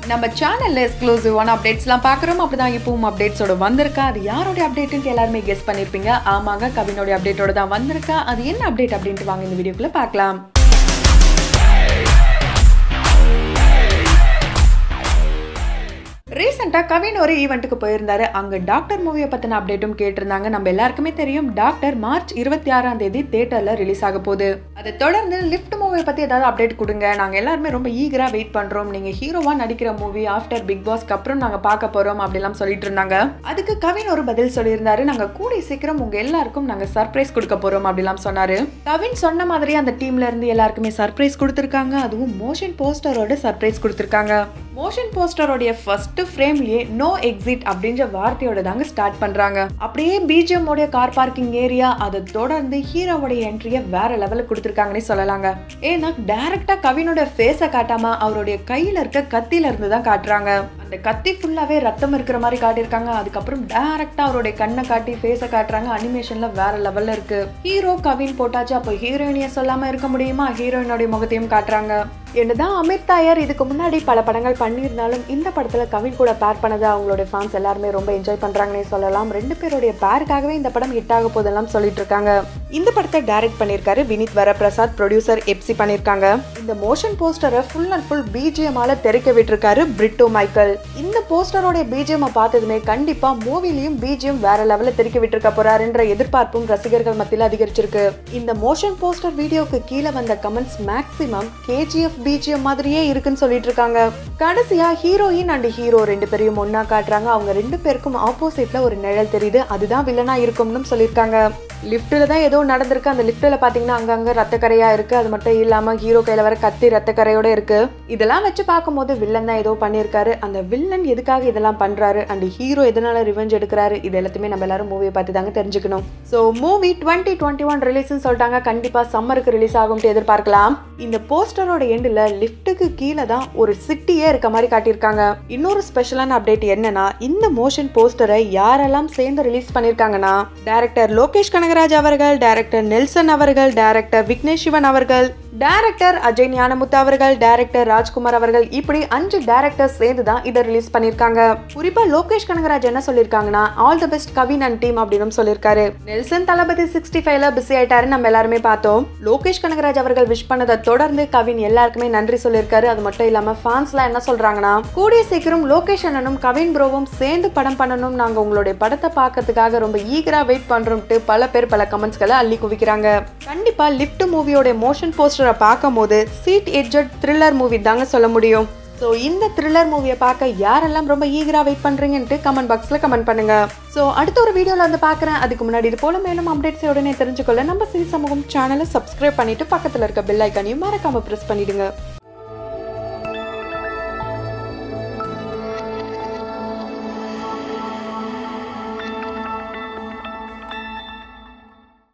நம்ம சேனல்ல எக்ஸ்க்ளூசிவான அப்டேட்ஸ்லாம் பார்க்குறோம் அப்படிதான் இப்பவும் அப்டேட்ஸோட வந்திருக்கா அது யாரோட அப்டேட்டுன்னு எல்லாருமே கெஸ் பண்ணியிருப்பீங்க ஆமாங்க கவினோட அப்டேட்டோட தான் வந்திருக்கா அது என்ன அப்டேட் அப்படின்ட்டு வாங்க இந்த வீடியோக்குள்ள பார்க்கலாம் ரீசெண்டாக கவின் ஒரு ஈவெண்ட்டுக்கு போயிருந்தாரு அங்கே டாக்டர் மூவியை பற்றின அப்டேட்டும் கேட்டிருந்தாங்க நம்ம எல்லாருக்குமே தெரியும் டாக்டர் மார்ச் இருபத்தி ஆறாம் தேதி தேட்டரில் ரிலீஸ் ஆக போகுது அதை தொடர்ந்து லிஃப்ட் மூவியை பற்றி ஏதாவது அப்டேட் கொடுங்க நாங்கள் எல்லாருமே ரொம்ப ஈகராக வெயிட் பண்ணுறோம் நீங்கள் ஹீரோவாக நடிக்கிற மூவி ஆஃப்டர் பிக் பாஸ்க்கு அப்புறம் நாங்கள் பார்க்க போகிறோம் அப்படிலாம் சொல்லிட்டு இருந்தாங்க அதுக்கு கவின் ஒரு பதில் சொல்லியிருந்தாரு நாங்கள் கூடி சீக்கிரம் உங்கள் எல்லாருக்கும் நாங்கள் சர்ப்ரைஸ் கொடுக்க போகிறோம் அப்படிலாம் சொன்னாரு கவின் சொன்ன மாதிரி அந்த டீம்ல இருந்து எல்லாருக்குமே சர்ப்ரைஸ் கொடுத்துருக்காங்க அதுவும் மோஷன் போஸ்டரோட சர்ப்ரைஸ் கொடுத்துருக்காங்க மோஷன் போஸ்டரோடைய ஃபர்ஸ்ட் ஃப்ரேம்லயே நோ எக்ஸிட் அப்படின்ற வார்த்தையோட தாங்க ஸ்டார்ட் பண்றாங்க அப்படியே பிஜிஎம் உடைய கார் பார்க்கிங் ஏரியா அதை தொடர்ந்து ஹீரோவோடைய என்ட்ரியை வேற லெவலுக்கு கொடுத்துருக்காங்கன்னே சொல்லலாங்க ஏன்னா டைரக்டா கவினோட ஃபேஸை காட்டாம அவருடைய கையில இருக்க கத்தியில இருந்து தான் காட்டுறாங்க அந்த கத்தி ஃபுல்லாவே ரத்தம் இருக்கிற மாதிரி காட்டியிருக்காங்க அதுக்கப்புறம் டைரக்டா அவருடைய கண்ணை காட்டி ஃபேஸை காட்டுறாங்க அனிமேஷன்ல வேற லெவல்ல இருக்கு ஹீரோ கவின் போட்டாச்சு அப்போ ஹீரோயினிய சொல்லாம இருக்க முடியுமா ஹீரோயினோடைய முகத்தையும் காட்டுறாங்க என்னதான் அமித் தாயர் இதுக்கு முன்னாடி பல படங்கள் பண்ணியிருந்தாலும் இந்த படத்துல கவின் கூட பேர் பண்ணதை அவங்களோட ஃபேன்ஸ் எல்லாருமே ரொம்ப என்ஜாய் பண்றாங்கன்னே சொல்லலாம் ரெண்டு பேருடைய பேருக்காகவே இந்த படம் ஹிட் ஆக போதெல்லாம் சொல்லிட்டு இருக்காங்க இந்த படத்தை டைரக்ட் பண்ணியிருக்காரு வினித் வரப்பிரசாத் ப்ரொடியூசர் எப்சி பண்ணியிருக்காங்க இந்த மோஷன் போஸ்டரை ஃபுல் அண்ட் ஃபுல் பிஜிஎம்மால தெறிக்க விட்டுருக்காரு பிரிட்டோ மைக்கேல் இந்த போஸ்டரோட பிஜிஎம் பார்த்ததுமே கண்டிப்பா மூவிலையும் பிஜிஎம் வேற லெவல்ல தெறிக்க விட்டுருக்க போறாருன்ற எதிர்பார்ப்பும் ரசிகர்கள் மத்தியில் அதிகரிச்சிருக்கு இந்த மோஷன் போஸ்டர் வீடியோக்கு கீழே வந்த கமெண்ட்ஸ் மேக்ஸிமம் கேஜிஎஃப் பிஜிஎம் மாதிரியே இருக்குன்னு சொல்லிட்டு இருக்காங்க கடைசியா ஹீரோயின் அண்ட் ஹீரோ ரெண்டு பேரையும் ஒன்னா காட்டுறாங்க அவங்க ரெண்டு பேருக்கும் ஆப்போசிட்ல ஒரு நிழல் தெரியுது அதுதான் வில்லனா இருக்கும்னு சொல்லியிருக்காங்க லிஃப்ட்டில் தான் ஏதோ நடந்திருக்கு அந்த லிஃப்ட்டில் பார்த்தீங்கன்னா அங்கங்கே ரத்தக்கரையாக இருக்குது அது மட்டும் இல்லாமல் ஹீரோ கையில் வர கத்தி ரத்தக்கரையோட இருக்குது இதெல்லாம் வச்சு பார்க்கும்போது வில்லன் தான் ஏதோ பண்ணியிருக்காரு அந்த வில்லன் எதுக்காக இதெல்லாம் பண்ணுறாரு அண்ட் ஹீரோ எதனால ரிவெஞ்ச் எடுக்கிறாரு இது எல்லாத்தையுமே நம்ம எல்லாரும் மூவியை பார்த்து தாங்க தெரிஞ்சுக்கணும் so movie twenty twenty one ரிலீஸ்னு சொல்லிட்டாங்க கண்டிப்பாக சம்மருக்கு ரிலீஸ் ஆகும்ட்டு எதிர்பார்க்கலாம் இந்த போஸ்டரோட எண்டில் லிஃப்ட்டுக்கு கீழே தான் ஒரு சிட்டியே இருக்க மாதிரி காட்டியிருக்காங்க இன்னொரு ஸ்பெஷலான அப்டேட் என்னன்னா இந்த மோஷன் போஸ்டரை யாரெல்லாம் சேர்ந்து ரிலீஸ் பண்ணியிருக்காங்கன்னா டைரக்டர் லோகேஷ் கனகராஜ் அவர்கள் டைரக்டர் நெல்சன் அவர்கள் டைரக்டர் விக்னேஷ் சிவன் அவர்கள் டைரக்டர் அஜய் ஞானமுத்து அவர்கள் டைரக்டர் ராஜ்குமார் அவர்கள் இப்படி அஞ்சு டைரக்டர் சேர்ந்து தான் இதை ரிலீஸ் பண்ணியிருக்காங்க குறிப்பா லோகேஷ் கனகராஜ் என்ன சொல்லியிருக்காங்கன்னா all the best Kavin and team அப்படின்னு சொல்லியிருக்காரு நெல்சன் தளபதி சிக்ஸ்டி ஃபைவ்ல பிஸி ஆயிட்டாரு நம்ம எல்லாருமே பார்த்தோம் லோகேஷ் கனகராஜ் அவர்கள் விஷ் பண்ணதை தொடர்ந்து கவின் எல்லாருக்குமே நன்றி சொல்லியிருக்காரு அது மட்டும் இல்லாம ஃபேன்ஸ்லாம் என்ன சொல்றாங்கன்னா கூடிய சீக்கிரம் லோகேஷ் அண்ணனும் கவின் ப்ரோவும் சேர்ந்து படம் பண்ணணும் நாங்க உங்களுடைய படத்தை பார்க்கறதுக்காக ரொம்ப ஈகரா வெயிட் பண்றோம்ட்டு பல பேர் பல கமெண்ட்ஸ்களை அள்ளி குவிக்கிறாங்க கண்டிப்பா லிஃப்ட் மூவியோட மோஷன் போஸ்டரை பார்க்கும்போது சீட் எட்ஜட் த்ரில்லர் மூவி தாங்க சொல்ல முடியும் ஸோ இந்த த்ரில்லர் மூவியை பார்க்க யாரெல்லாம் ரொம்ப ஈகரா வெயிட் பண்றீங்கன்ட்டு கமெண்ட் பாக்ஸ்ல கமெண்ட் பண்ணுங்க ஸோ அடுத்த ஒரு வீடியோல வந்து பார்க்குறேன் அதுக்கு முன்னாடி இது போல மேலும் அப்டேட்ஸ் உடனே தெரிஞ்சுக்கொள்ள நம்ம சிறி சமூகம் சேனலை சப்ஸ்கிரைப் பண்ணிட்டு பக்கத்தில் இருக்க பெல் ஐக்கானையும் மறக்காம ப்ரெஸ் பண்ணிடுங்க